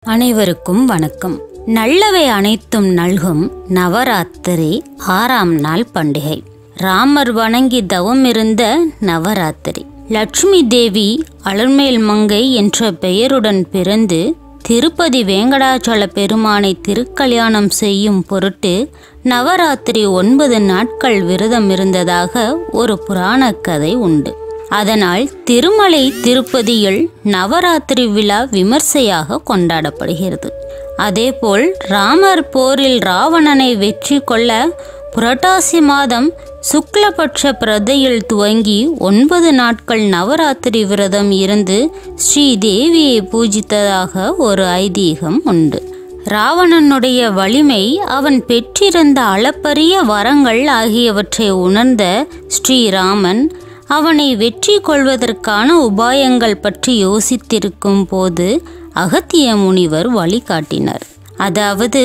அனைவருக்கும் வணக்கம் நல்லவை அனைத்தும் நல்கும் நவராத்திரி ஆறாம் நாள் பண்டிகை ராமர் வணங்கி தவம் இருந்த நவராத்திரி லட்சுமி தேவி அலர்மேல் மங்கை என்ற பெயருடன் பிறந்து திருப்பதி வேங்கடாச்சல பெருமானை திருக்கல்யாணம் செய்யும் பொருட்டு நவராத்திரி ஒன்பது நாட்கள் விரதம் இருந்ததாக ஒரு புராணக் கதை உண்டு அதனால் திருமலை திருப்பதியில் நவராத்திரி விழா விமர்சையாக கொண்டாடப்படுகிறது அதேபோல் ராமர் போரில் ராவணனை வெற்றி கொள்ள புரட்டாசி மாதம் சுக்லபட்ச பிரதையில் துவங்கி ஒன்பது நாட்கள் நவராத்திரி விரதம் இருந்து ஸ்ரீ தேவியை பூஜித்ததாக ஒரு ஐதீகம் உண்டு ராவணனுடைய வலிமை அவன் பெற்றிருந்த அளப்பரிய வரங்கள் ஆகியவற்றை உணர்ந்த ஸ்ரீராமன் அவனை வெற்றி கொள்வதற்கான உபாயங்கள் பற்றி யோசித்திருக்கும் போது அகத்திய முனிவர் வழிகாட்டினார் அதாவது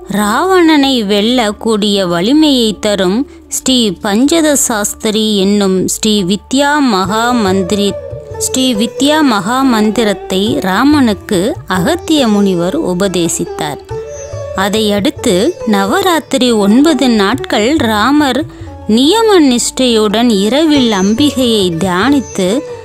ராவணனை வெல்லக்கூடிய வலிமையை தரும் ஸ்ரீ பஞ்சத சாஸ்திரி என்னும் ஸ்ரீ வித்யா மகா மந்திரி ஸ்ரீ வித்யா மகா மந்திரத்தை ராமனுக்கு அகத்திய முனிவர் உபதேசித்தார் அதையடுத்து நவராத்திரி ஒன்பது நாட்கள் ராமர் நியம நிஷ்டையுடன் இரவில் அம்பிகையை தியானித்து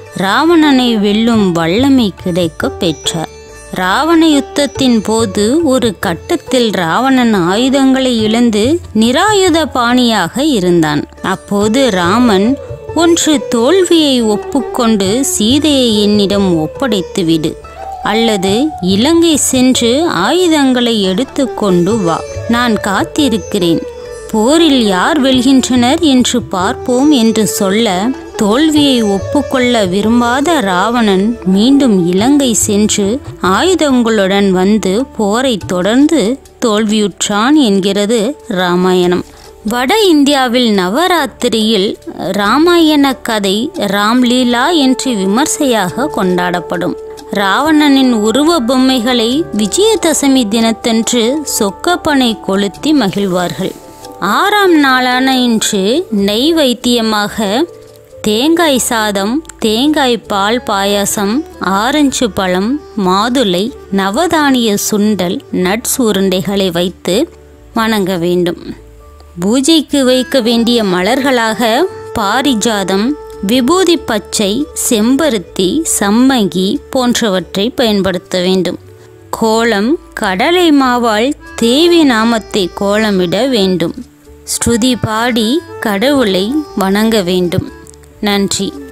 ராவணனை வெல்லும் வல்லமை கிடைக்க பெற்றார் ராவண யுத்தத்தின் போது ஒரு கட்டத்தில் ராவணன் ஆயுதங்களை இழந்து நிராயுத பாணியாக இருந்தான் அப்போது ராமன் ஒன்று தோல்வியை ஒப்புக்கொண்டு சீதையை என்னிடம் ஒப்படைத்து விடு அல்லது இலங்கை சென்று ஆயுதங்களை எடுத்துக்கொண்டு வா நான் காத்திருக்கிறேன் போரில் யார் வெல்கின்றனர் என்று பார்ப்போம் என்று சொல்ல தோல்வியை ஒப்புக்கொள்ள விரும்பாத ராவணன் மீண்டும் இலங்கை சென்று ஆயுதங்களுடன் வந்து போரை தொடர்ந்து தோல்வியுற்றான் என்கிறது ராமாயணம் வட இந்தியாவில் நவராத்திரியில் ராமாயண கதை ராம்லீலா என்று விமர்சையாக கொண்டாடப்படும் ராவணனின் உருவ பொம்மைகளை விஜயதசமி தினத்தன்று சொக்கப்பனை கொளுத்தி மகிழ்வார்கள் ஆறாம் நாளான இன்று நெய் வைத்தியமாக தேங்காய் சாதம் தேங்காய் பால் பாயாசம் ஆரஞ்சு பழம் மாதுளை நவதானிய சுண்டல் நட்ஸ் உருண்டைகளை வைத்து வணங்க வேண்டும் பூஜைக்கு வைக்க வேண்டிய மலர்களாக பாரிஜாதம் விபூதி பச்சை செம்பருத்தி சம்மங்கி போன்றவற்றை பயன்படுத்த வேண்டும் கோலம் கடலை மாவால் தேவி நாமத்தை கோலமிட வேண்டும் ஸ்ருதி பாடி கடவுளை வணங்க வேண்டும் நன்றி